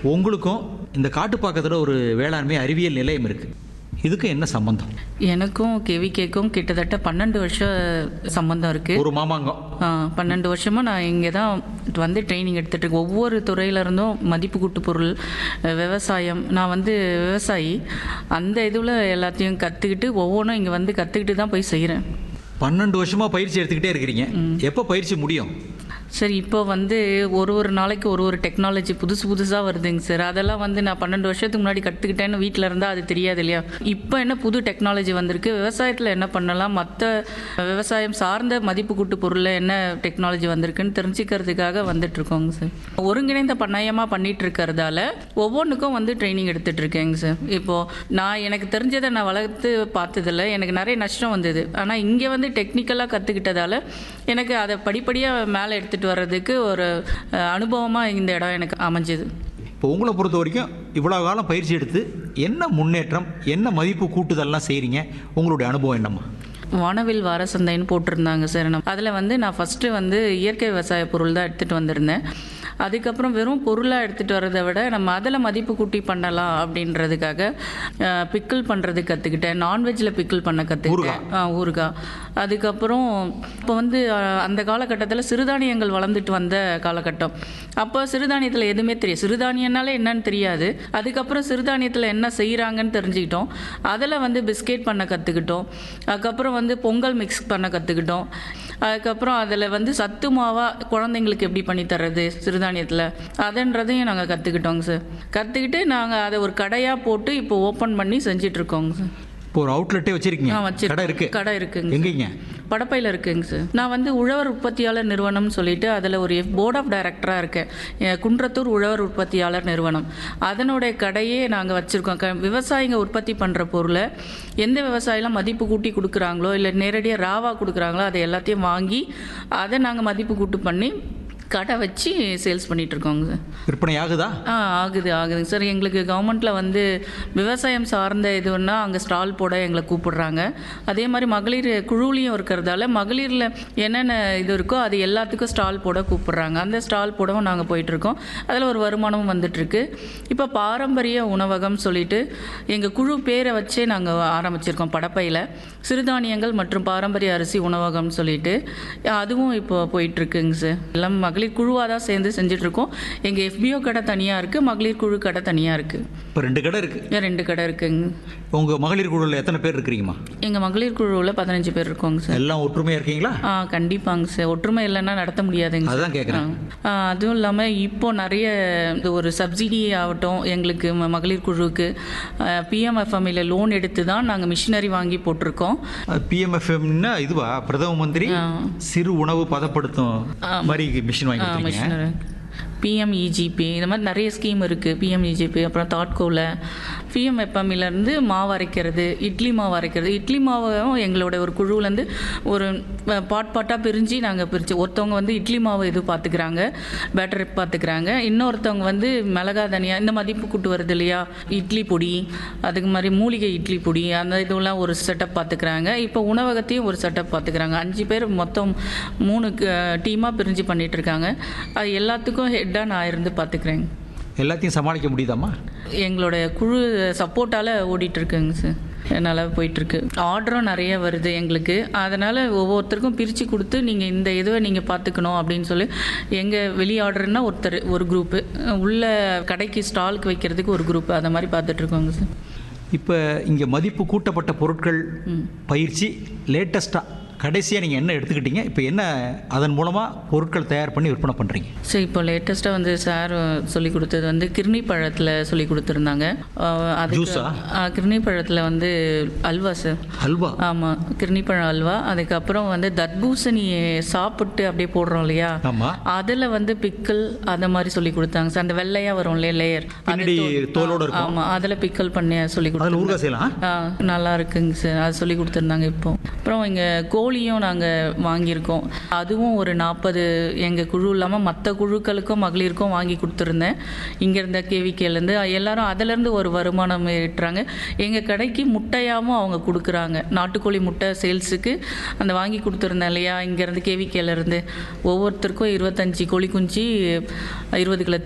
உங்களுக்கும் இந்த காட்டுப்பாக்கத்தில் ஒரு வேளாண்மை அறிவியல் நிலையம் இருக்கு இதுக்கும் என்ன சம்பந்தம் எனக்கும் கேவிகேக்கும் கிட்டத்தட்ட பன்னெண்டு வருஷம் சம்பந்தம் இருக்குது ஒரு மாமாங்கம் பன்னெண்டு வருஷமாக நான் இங்கே தான் வந்து ட்ரைனிங் எடுத்துட்டு இருக்கேன் ஒவ்வொரு துறையில இருந்தும் மதிப்பு கூட்டு பொருள் அஹ், விவசாயம் நான் வந்து விவசாயி அந்த இதில் எல்லாத்தையும் கற்றுக்கிட்டு ஒவ்வொன்றும் இங்கே வந்து கற்றுக்கிட்டு தான் போய் செய்கிறேன் பன்னெண்டு வருஷமா பயிற்சி எடுத்துக்கிட்டே இருக்கிறீங்க எப்போ பயிற்சி முடியும் சரி இப்போ வந்து ஒரு ஒரு நாளைக்கு ஒரு ஒரு டெக்னாலஜி புதுசு புதுசாக வருதுங்க சார் அதெல்லாம் வந்து நான் பன்னெண்டு வருஷத்துக்கு முன்னாடி கற்றுக்கிட்டேன்னு வீட்டில் இருந்தால் அது தெரியாது இல்லையா இப்போ என்ன புது டெக்னாலஜி வந்திருக்கு விவசாயத்தில் என்ன பண்ணலாம் மற்ற விவசாயம் சார்ந்த மதிப்பு கூட்டு பொருளில் என்ன டெக்னாலஜி வந்திருக்குன்னு தெரிஞ்சுக்கிறதுக்காக வந்துட்டு இருக்கோங்க சார் ஒருங்கிணைந்த பண்ணையமாக பண்ணிட்டு இருக்கிறதால ஒவ்வொன்றுக்கும் வந்து ட்ரைனிங் எடுத்துட்டு இருக்கேங்க சார் இப்போது நான் எனக்கு தெரிஞ்சதை நான் வளர்த்து பார்த்ததில்ல எனக்கு நிறைய நஷ்டம் வந்தது ஆனால் இங்கே வந்து டெக்னிக்கலாக கற்றுக்கிட்டதால எனக்கு அதை படிப்படியாக மேலே எடுத்துகிட்டு வர்றதுக்கு ஒரு அனுபவமாக இந்த இடம் எனக்கு அமைஞ்சது இப்போ உங்களை பொறுத்த வரைக்கும் இவ்வளோ காலம் பயிற்சி எடுத்து என்ன முன்னேற்றம் என்ன மதிப்பு கூட்டுதல்லாம் செய்கிறீங்க உங்களுடைய அனுபவம் என்னம்மா வானவில் வார சந்தைன்னு போட்டிருந்தாங்க சார் நான் அதில் வந்து நான் ஃபஸ்ட்டு வந்து இயற்கை விவசாய பொருள் தான் எடுத்துகிட்டு வந்திருந்தேன் அதுக்கப்புறம் வெறும் பொருளாக எடுத்துகிட்டு வரதை விட நம்ம அதில் மதிப்பு கூட்டி பண்ணலாம் அப்படின்றதுக்காக பிக்கிள் பண்ணுறது கற்றுக்கிட்டேன் நான்வெஜ்ஜில் பிக்கிள் பண்ண கற்றுக்கிட்டேன் ஊறுகாய் அதுக்கப்புறம் இப்போ வந்து அஹ், அந்த காலகட்டத்தில் சிறுதானியங்கள் வளர்ந்துட்டு வந்த காலகட்டம் அப்போ சிறுதானியத்தில் எதுவுமே தெரியும் சிறுதானியனாலே என்னன்னு தெரியாது அதுக்கப்புறம் சிறுதானியத்தில் என்ன செய்கிறாங்கன்னு தெரிஞ்சுக்கிட்டோம் அதில் வந்து பிஸ்கெட் பண்ண கற்றுக்கிட்டோம் அதுக்கப்புறம் வந்து பொங்கல் மிக்ஸ் பண்ண கற்றுக்கிட்டோம் அதுக்கப்புறம் அதில் வந்து சத்து மாவாக குழந்தைங்களுக்கு எப்படி பண்ணி தர்றது சிறுதானியத்தில் அதுன்றதையும் நாங்கள் கற்றுக்கிட்டோங்க சார் கற்றுக்கிட்டு நாங்கள் அதை ஒரு கடையாக போட்டு இப்போ ஓப்பன் பண்ணி செஞ்சிட்ருக்கோங்க சார் இப்போ ஒரு அவுட்லெட்டே வச்சிருக்கீங்க ஆ வச்சிருக்கோம். கடை இருக்கு கடை இருக்குங்க எங்கீங்க படப்பையில் இருக்குங்க சார் நான் வந்து உழவர் உற்பத்தியாளர் நிறுவனம்னு சொல்லிட்டு அதில் ஒரு போர்ட் ஆஃப் டைரக்டராக இருக்கேன் என் குன்றத்தூர் உழவர் உற்பத்தியாளர் நிறுவனம் அதனுடைய கடையே நாங்கள் வச்சுருக்கோம் க விவசாயிங்க உற்பத்தி பண்ணுற பொருளை எந்த விவசாயிலாம் மதிப்பு கூட்டி கொடுக்குறாங்களோ இல்லை நேரடியாக ராவா கொடுக்குறாங்களோ அதை எல்லாத்தையும் வாங்கி அதை நாங்கள் மதிப்பு கூட்டு பண்ணி கடை வச்சு சேல்ஸ் பண்ணிட்டு இருக்கோங்க சார் விற்பனை ஆகுதா ஆ ஆகுது ஆகுதுங்க சார் எங்களுக்கு கவர்மெண்ட்டில் வந்து விவசாயம் சார்ந்த இதுன்னா அங்கே ஸ்டால் போட எங்களை கூப்பிடுறாங்க அதே மாதிரி மகளிர் குழுலையும் இருக்கிறதால மகளிரில் என்னென்ன இது இருக்கோ அது எல்லாத்துக்கும் ஸ்டால் போட கூப்பிடுறாங்க அந்த ஸ்டால் போடவும் நாங்கள் போயிட்டுருக்கோம் அதில் ஒரு வருமானமும் வந்துட்டுருக்கு இப்போ பாரம்பரிய உணவகம் சொல்லிட்டு எங்கள் குழு பேரை வச்சே நாங்கள் ஆரம்பிச்சிருக்கோம் படப்பையில் சிறுதானியங்கள் மற்றும் பாரம்பரிய அரிசி உணவகம்னு சொல்லிட்டு அதுவும் இப்போ போயிட்டுருக்குங்க சார் எல்லாம் மகளிர் குழுவாக தான் சேர்ந்து செஞ்சிட்ருக்கோம் எங்கள் எஃபிஓ கடை தனியாக இருக்குது மகளிர் குழு கடை தனியாக இருக்குது இப்போ ரெண்டு கடை இருக்கு ரெண்டு கடை இருக்குங்க உங்க மகளிர் குழுவில் எத்தனை பேர் இருக்கிறீங்கம்மா எங்கள் மகளிர் குழுவில் பதினஞ்சு பேர் இருக்கோங்க சார் எல்லாம் ஒற்றுமையா இருக்கீங்களா ஆ கண்டிப்பாங்க சார் ஒற்றுமை இல்லைன்னா நடத்த முடியாதுங்க சார். அதான் கேட்குறேன் ஆ, அதுவும் இல்லாமல் இப்போ நிறைய இந்த ஒரு சப்சிடி ஆகட்டும் எங்களுக்கு ம- மகளிர் குழுவுக்கு பிஎம்எஃப்எம்இல லோன் எடுத்து தான் நாங்கள் மிஷினரி வாங்கி போட்டிருக்கோம் பிஎம்எஃப்எம்னா இதுவா பிரதம மந்திரி ஆ. சிறு உணவு பதப்படுத்தும் மாதிரி மிஷின் வாங்கி கொடுத்துருக்கீங்க மிஷினரி பிஎம்இஜிபி இந்த மாதிரி நிறைய ஸ்கீம் இருக்குது பிஎம்இஜிபி அப்புறம் தாட்கோவில் பிஎம்எஃப்எம்இலேருந்து மாவு அரைக்கிறது இட்லி மாவு அரைக்கிறது இட்லி மாவும் எங்களோட ஒரு குழுவிலேருந்து ஒரு பாட் பாட்டாக பிரிஞ்சு நாங்கள் பிரித்து ஒருத்தவங்க வந்து இட்லி மாவு இது பார்த்துக்கிறாங்க பேட்டர் பார்த்துக்கிறாங்க இன்னொருத்தவங்க வந்து மிளகா தனியாக இந்த மதிப்பு கூட்டு வருது இல்லையா இட்லி பொடி அதுக்கு மாதிரி மூலிகை இட்லி பொடி அந்த இதெல்லாம் ஒரு செட்டப் பார்த்துக்கிறாங்க இப்போ உணவகத்தையும் ஒரு செட்டப் பார்த்துக்கிறாங்க அஞ்சு பேர் மொத்தம் மூணு டீமாக பிரிஞ்சு பண்ணிட்டு இருக்காங்க அது எல்லாத்துக்கும் ஹெட்டாக நான் இருந்து பார்த்துக்கிறேங்க எல்லாத்தையும் சமாளிக்க முடியுதாம்மா எங்களோட குழு சப்போர்ட்டால் ஓடிட்டு இருக்குங்க சார் நல்லா போயிட்டுருக்கு ஆர்டரும் நிறைய வருது எங்களுக்கு அதனால் ஒவ்வொருத்தருக்கும் பிரித்து கொடுத்து நீங்கள் இந்த இதுவை நீங்கள் பார்த்துக்கணும் அப்படின்னு சொல்லி எங்கள் வெளி ஆர்டர்னா ஒருத்தர் ஒரு குரூப்பு உள்ள கடைக்கு ஸ்டாலுக்கு வைக்கிறதுக்கு ஒரு குரூப் அந்த மாதிரி பார்த்துட்ருக்கோங்க சார் இப்போ இங்கே மதிப்பு கூட்டப்பட்ட பொருட்கள் பயிற்சி லேட்டஸ்ட்டாக கடைசியாக நீங்கள் என்ன எடுத்துக்கிட்டீங்க இப்போ என்ன அதன் மூலமாக பொருட்கள் தயார் பண்ணி விற்பனை பண்ணுறீங்க சரி இப்போ லேட்டஸ்ட்டாக வந்து சார் சொல்லி கொடுத்தது வந்து கிர்னி பழத்தில் சொல்லி கொடுத்துருந்தாங்க அஹ் அதுக்கு ஜூஸா? அஹ் கிர்னி பழத்தில் வந்து அல்வா சார் அல்வா ஆமாம் கிர்னிப்பழம் அல்வா அதுக்கப்புறம் வந்து தர்பூசணி சாப்பிட்டு அப்படியே போடுறோம் இல்லையா ஆமாம் அதில் வந்து பிக்கல் அந்த மாதிரி சொல்லி கொடுத்தாங்க சார் அந்த வெள்ளையாக வரும் இல்லையா லேயர் பின்னாடி தோலோட இருக்கும் ஆமாம் அதில் பிக்கல் பண்ணி சொல்லி அதில் கொடுத்தாங்க ஊறுகாய் செய்யலாம் ஆ நல்லா இருக்குங்க சார் அது சொல்லி கொடுத்துருந்தாங்க இப்போ அப்புறம் இங்கே கோழியும் நாங்கள் வாங்கியிருக்கோம் அதுவும் ஒரு நாற்பது எங்கள் குழு இல்லாமல் மற்ற குழுக்களுக்கும் மகளிருக்கும் வாங்கி கொடுத்துருந்தேன் இங்கே இருந்த கேவிகேலேருந்து எல்லாரும் அதிலேருந்து ஒரு வருமானம் ஈட்டுறாங்க எங்கள் கடைக்கு முட்டையாகவும் அவங்க கொடுக்குறாங்க நாட்டுக்கோழி முட்டை சேல்ஸுக்கு அந்த வாங்கி கொடுத்துருந்தேன் இல்லையா இங்கேருந்து கேவிகேலேருந்து ஒவ்வொருத்தருக்கும் இருபத்தஞ்சி கோழி குஞ்சு இருபது கிலோ